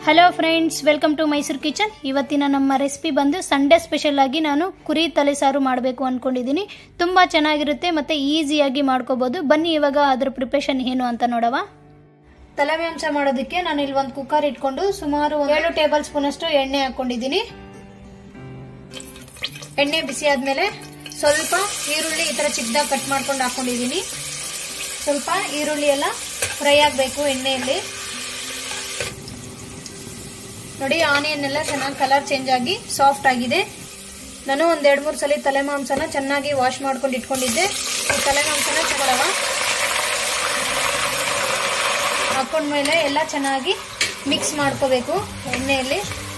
hello friends welcome to Mysuru kitchen ಇವತ್ತಿನ ನಮ್ಮ recipe ಬಂದು ಸಂಡೇ ಸ್ಪೆಷಲ್ ಆಗಿ ನಾನು ಕುರಿ ತಲೆ ಸಾರು ಮಾಡಬೇಕು ಅಂದ್ಕೊಂಡಿದ್ದೀನಿ ತುಂಬ ಚೆನ್ನಾಗಿರುತ್ತೆ ಮತ್ತು ಈಸಿಯಾಗಿ ಮಾಡ್ಕೋಬೋದು ಬನ್ನಿ ಇವಾಗ ಅದ್ರ ಪ್ರಿಪ್ರೇಷನ್ ಏನು ಅಂತ ನೋಡವ ತಲೆ ಮಾಂಸ ಮಾಡೋದಕ್ಕೆ ನಾನು ಇಲ್ಲಿ ಒಂದು ಕುಕ್ಕರ್ ಇಟ್ಕೊಂಡು ಸುಮಾರು ಒಂದ್ ಏಳು ಟೇಬಲ್ ಸ್ಪೂನ್ ಅಷ್ಟು ಎಣ್ಣೆ ಹಾಕೊಂಡಿದ್ದೀನಿ ಎಣ್ಣೆ ಬಿಸಿ ಆದ್ಮೇಲೆ ಸ್ವಲ್ಪ ಈರುಳ್ಳಿ ಈ ಥರ ಚಿಕ್ಕದಾಗಿ ಕಟ್ ಮಾಡ್ಕೊಂಡು ಹಾಕೊಂಡಿದ್ದೀನಿ ಸ್ವಲ್ಪ ಈರುಳ್ಳಿ ಎಲ್ಲ ಫ್ರೈ ಆಗಬೇಕು ಎಣ್ಣೆಯಲ್ಲಿ ನೋಡಿ ಆನಿಯನ್ ಎಲ್ಲ ಚೆನ್ನಾಗಿ ಕಲರ್ ಚೇಂಜ್ ಆಗಿ ಸಾಫ್ಟ್ ಆಗಿದೆ ನಾನು ಒಂದ್ ಎರಡ್ ಮೂರು ಸಲ ತಲೆ ಮಾಂಸನ ಚೆನ್ನಾಗಿ ವಾಶ್ ಮಾಡ್ಕೊಂಡು ಇಟ್ಕೊಂಡಿದ್ದೆ ಈ ತಲೆ ಮಾಂಸನ ತಗೊಳವ ಹಾಕೊಂಡ್ಮೇಲೆ ಎಲ್ಲ ಚೆನ್ನಾಗಿ ಮಿಕ್ಸ್ ಮಾಡ್ಕೋಬೇಕು ಎಣ್ಣೆಯಲ್ಲಿ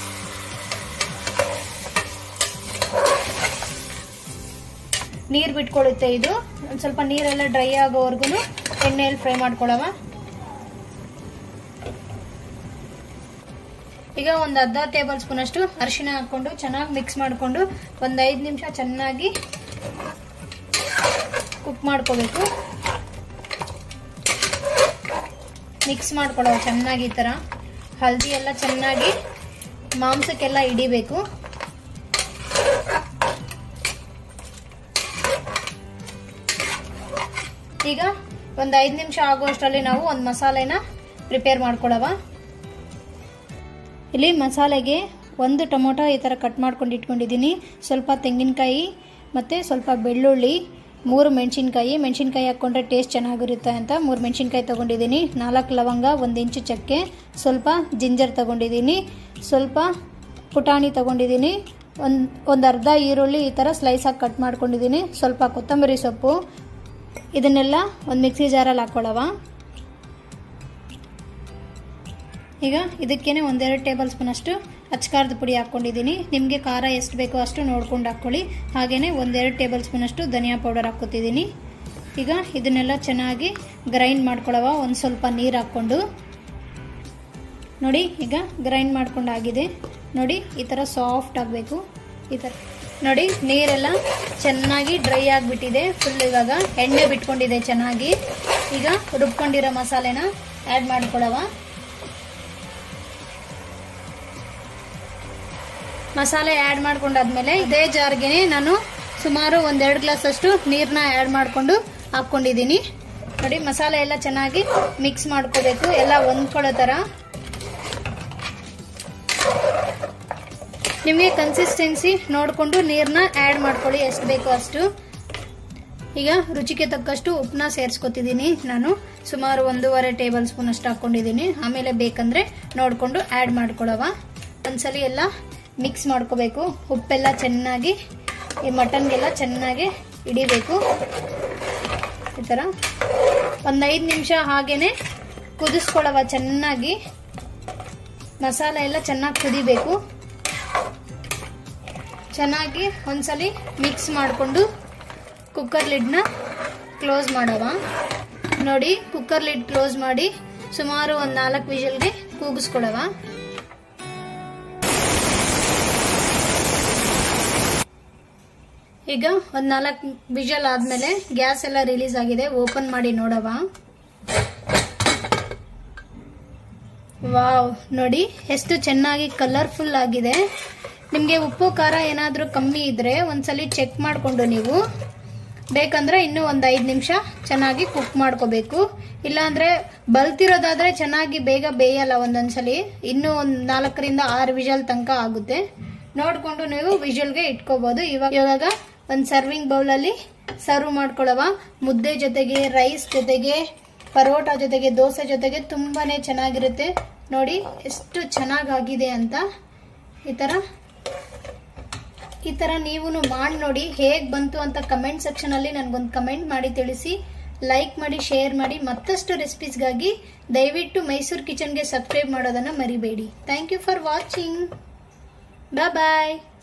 ನೀರು ಬಿಟ್ಕೊಳ್ಳುತ್ತೆ ಇದು ಒಂದು ಸ್ವಲ್ಪ ನೀರೆಲ್ಲ ಡ್ರೈ ಆಗೋವರೆಗೂ ಎಣ್ಣೆಯಲ್ಲಿ ಫ್ರೈ ಮಾಡ್ಕೊಳ್ಳವ ಈಗ ಒಂದು ಅರ್ಧ ಟೇಬಲ್ ಸ್ಪೂನ್ ಅಷ್ಟು ಅರಿಶಿನ ಹಾಕೊಂಡು ಚೆನ್ನಾಗಿ ಮಿಕ್ಸ್ ಮಾಡಿಕೊಂಡು ಒಂದು ಐದು ನಿಮಿಷ ಚೆನ್ನಾಗಿ ಕುಕ್ ಮಾಡ್ಕೋಬೇಕು ಮಿಕ್ಸ್ ಮಾಡ್ಕೊಳ್ಳೋ ಚೆನ್ನಾಗಿ ಈ ಥರ ಹಲ್ದಿ ಎಲ್ಲ ಚೆನ್ನಾಗಿ ಮಾಂಸಕ್ಕೆಲ್ಲ ಹಿಡಿಬೇಕು ಈಗ ಒಂದು ಐದು ನಿಮಿಷ ಆಗುವಷ್ಟರಲ್ಲಿ ನಾವು ಒಂದು ಮಸಾಲೆನ ಪ್ರಿಪೇರ್ ಮಾಡ್ಕೊಳವ ಇಲ್ಲಿ ಮಸಾಲೆಗೆ ಒಂದು ಟೊಮೊಟೊ ಈ ಥರ ಕಟ್ ಮಾಡ್ಕೊಂಡು ಇಟ್ಕೊಂಡಿದ್ದೀನಿ ಸ್ವಲ್ಪ ತೆಂಗಿನಕಾಯಿ ಮತ್ತು ಸ್ವಲ್ಪ ಬೆಳ್ಳುಳ್ಳಿ ಮೂರು ಮೆಣಸಿನ್ಕಾಯಿ ಮೆಣಸಿನ್ಕಾಯಿ ಹಾಕ್ಕೊಂಡ್ರೆ ಟೇಸ್ಟ್ ಚೆನ್ನಾಗಿರುತ್ತೆ ಅಂತ ಮೂರು ಮೆಣಸಿನ್ಕಾಯಿ ತೊಗೊಂಡಿದ್ದೀನಿ ನಾಲ್ಕು ಲವಂಗ ಒಂದು ಇಂಚು ಚಕ್ಕೆ ಸ್ವಲ್ಪ ಜಿಂಜರ್ ತೊಗೊಂಡಿದ್ದೀನಿ ಸ್ವಲ್ಪ ಪುಟಾಣಿ ತೊಗೊಂಡಿದ್ದೀನಿ ಒಂದು ಒಂದು ಅರ್ಧ ಈರುಳ್ಳಿ ಈ ಥರ ಸ್ಲೈಸಾಗಿ ಕಟ್ ಮಾಡ್ಕೊಂಡಿದ್ದೀನಿ ಸ್ವಲ್ಪ ಕೊತ್ತಂಬರಿ ಸೊಪ್ಪು ಇದನ್ನೆಲ್ಲ ಒಂದು ಮಿಕ್ಸಿ ಜಾರಲ್ಲಿ ಹಾಕ್ಕೊಳ್ಳವ ಈಗ ಇದಕ್ಕೇನೆ ಒಂದೆರಡು ಟೇಬಲ್ ಸ್ಪೂನ್ ಅಷ್ಟು ಅಚ್ಕಾರದ ಪುಡಿ ಹಾಕ್ಕೊಂಡಿದ್ದೀನಿ ನಿಮಗೆ ಖಾರ ಎಷ್ಟು ಬೇಕೋ ಅಷ್ಟು ನೋಡ್ಕೊಂಡು ಹಾಕ್ಕೊಳ್ಳಿ ಹಾಗೆಯೇ ಒಂದೆರಡು ಟೇಬಲ್ ಸ್ಪೂನ್ ಅಷ್ಟು ಧನಿಯಾ ಪೌಡರ್ ಹಾಕ್ಕೊತಿದ್ದೀನಿ ಈಗ ಇದನ್ನೆಲ್ಲ ಚೆನ್ನಾಗಿ ಗ್ರೈಂಡ್ ಮಾಡ್ಕೊಳ್ಳವ ಒಂದು ಸ್ವಲ್ಪ ನೀರು ಹಾಕ್ಕೊಂಡು ನೋಡಿ ಈಗ ಗ್ರೈಂಡ್ ಮಾಡ್ಕೊಂಡು ಆಗಿದೆ ನೋಡಿ ಈ ಥರ ಸಾಫ್ಟ್ ಆಗಬೇಕು ಈ ಥರ ನೋಡಿ ನೀರೆಲ್ಲ ಚೆನ್ನಾಗಿ ಡ್ರೈ ಆಗಿಬಿಟ್ಟಿದೆ ಫುಲ್ ಇವಾಗ ಎಣ್ಣೆ ಬಿಟ್ಕೊಂಡಿದೆ ಚೆನ್ನಾಗಿ ಈಗ ರುಬ್ಕೊಂಡಿರೋ ಮಸಾಲೆನ ಆ್ಯಡ್ ಮಾಡ್ಕೊಳ್ಳವ ಮಸಾಲೆ ಆ್ಯಡ್ ಮಾಡ್ಕೊಂಡಾದ್ಮೇಲೆ ಇದೇ ಜಾರ್ಗೆ ನಾನು ಸುಮಾರು ಒಂದೆರಡು ಗ್ಲಾಸ್ ಅಷ್ಟು ನೀರನ್ನ ಆ್ಯಡ್ ಮಾಡಿಕೊಂಡು ಹಾಕ್ಕೊಂಡಿದ್ದೀನಿ ನೋಡಿ ಮಸಾಲೆ ಎಲ್ಲ ಚೆನ್ನಾಗಿ ಮಿಕ್ಸ್ ಮಾಡ್ಕೋಬೇಕು ಎಲ್ಲ ಹೊಂದ್ಕೊಳ್ಳೋ ಥರ ನಿಮಗೆ ಕನ್ಸಿಸ್ಟೆನ್ಸಿ ನೋಡಿಕೊಂಡು ನೀರನ್ನ ಆ್ಯಡ್ ಮಾಡ್ಕೊಳ್ಳಿ ಎಷ್ಟು ಬೇಕೋ ಅಷ್ಟು ಈಗ ರುಚಿಗೆ ತಕ್ಕಷ್ಟು ಉಪ್ಪನ್ನ ಸೇರಿಸ್ಕೊತಿದ್ದೀನಿ ನಾನು ಸುಮಾರು ಒಂದೂವರೆ ಟೇಬಲ್ ಸ್ಪೂನ್ ಅಷ್ಟು ಹಾಕ್ಕೊಂಡಿದ್ದೀನಿ ಆಮೇಲೆ ಬೇಕಂದ್ರೆ ನೋಡಿಕೊಂಡು ಆ್ಯಡ್ ಮಾಡ್ಕೊಳ್ಳವ ಒಂದ್ಸಲಿ ಎಲ್ಲ ಮಿಕ್ಸ್ ಮಾಡ್ಕೋಬೇಕು ಉಪ್ಪೆಲ್ಲ ಚೆನ್ನಾಗಿ ಈ ಮಟನ್ಗೆಲ್ಲ ಚೆನ್ನಾಗಿ ಹಿಡಿಬೇಕು ಈ ಥರ ಒಂದು ಐದು ನಿಮಿಷ ಹಾಗೇನೆ ಕುದಿಸ್ಕೊಳ್ಳವ ಚೆನ್ನಾಗಿ ಮಸಾಲೆ ಎಲ್ಲ ಚೆನ್ನಾಗಿ ಕುದಿಬೇಕು ಚೆನ್ನಾಗಿ ಒಂದ್ಸಲಿ ಮಿಕ್ಸ್ ಮಾಡಿಕೊಂಡು ಕುಕ್ಕರ್ ಲಿಡ್ನ ಕ್ಲೋಸ್ ಮಾಡವ ನೋಡಿ ಕುಕ್ಕರ್ ಲಿಡ್ ಕ್ಲೋಸ್ ಮಾಡಿ ಸುಮಾರು ಒಂದು ನಾಲ್ಕು ವಿಷಲ್ಗೆ ಕೂಗಿಸ್ಕೊಳವ ಈಗ ಒಂದು ನಾಲ್ಕು ವಿಷಲ್ ಆದಮೇಲೆ ಗ್ಯಾಸ್ ಎಲ್ಲ ರಿಲೀಸ್ ಆಗಿದೆ ಓಪನ್ ಮಾಡಿ ನೋಡವ ವಾವ್ ನೋಡಿ ಎಷ್ಟು ಚೆನ್ನಾಗಿ ಕಲರ್ಫುಲ್ ಆಗಿದೆ ನಿಮಗೆ ಉಪ್ಪು ಖಾರ ಏನಾದರೂ ಕಮ್ಮಿ ಇದ್ರೆ ಒಂದ್ಸಲಿ ಚೆಕ್ ಮಾಡಿಕೊಂಡು ನೀವು ಬೇಕಂದ್ರೆ ಇನ್ನೂ ಒಂದು ಐದು ನಿಮಿಷ ಚೆನ್ನಾಗಿ ಕುಕ್ ಮಾಡ್ಕೋಬೇಕು ಇಲ್ಲಾಂದ್ರೆ ಬಲ್ತಿರೋದಾದ್ರೆ ಚೆನ್ನಾಗಿ ಬೇಗ ಬೇಯಲ್ಲ ಒಂದೊಂದ್ಸಲಿ ಇನ್ನೂ ಒಂದು ನಾಲ್ಕರಿಂದ ಆರು ವಿಷಲ್ ತನಕ ಆಗುತ್ತೆ ನೋಡಿಕೊಂಡು ನೀವು ವಿಷಲ್ಗೆ ಇಟ್ಕೋಬಹುದು ಇವಾಗ ಇವಾಗ ಒಂದು ಸರ್ವಿಂಗ್ ಬೌಲಲ್ಲಿ ಸರ್ವ್ ಮಾಡ್ಕೊಳ್ಳವ ಮುದ್ದೆ ಜೊತೆಗೆ ರೈಸ್ ಜೊತೆಗೆ ಪರೋಟ ಜೊತೆಗೆ ದೋಸೆ ಜೊತೆಗೆ ತುಂಬಾನೇ ಚೆನ್ನಾಗಿರುತ್ತೆ ನೋಡಿ ಎಷ್ಟು ಚೆನ್ನಾಗಾಗಿದೆ ಅಂತ ಈ ಥರ ಈ ಥರ ನೀವು ಮಾಡಿ ನೋಡಿ ಹೇಗೆ ಬಂತು ಅಂತ ಕಮೆಂಟ್ ಸೆಕ್ಷನಲ್ಲಿ ನನಗೊಂದು ಕಮೆಂಟ್ ಮಾಡಿ ತಿಳಿಸಿ ಲೈಕ್ ಮಾಡಿ ಶೇರ್ ಮಾಡಿ ಮತ್ತಷ್ಟು ರೆಸಿಪೀಸ್ಗಾಗಿ ದಯವಿಟ್ಟು ಮೈಸೂರು ಕಿಚನ್ಗೆ ಸಬ್ಸ್ಕ್ರೈಬ್ ಮಾಡೋದನ್ನು ಮರಿಬೇಡಿ thank you for watching bye bye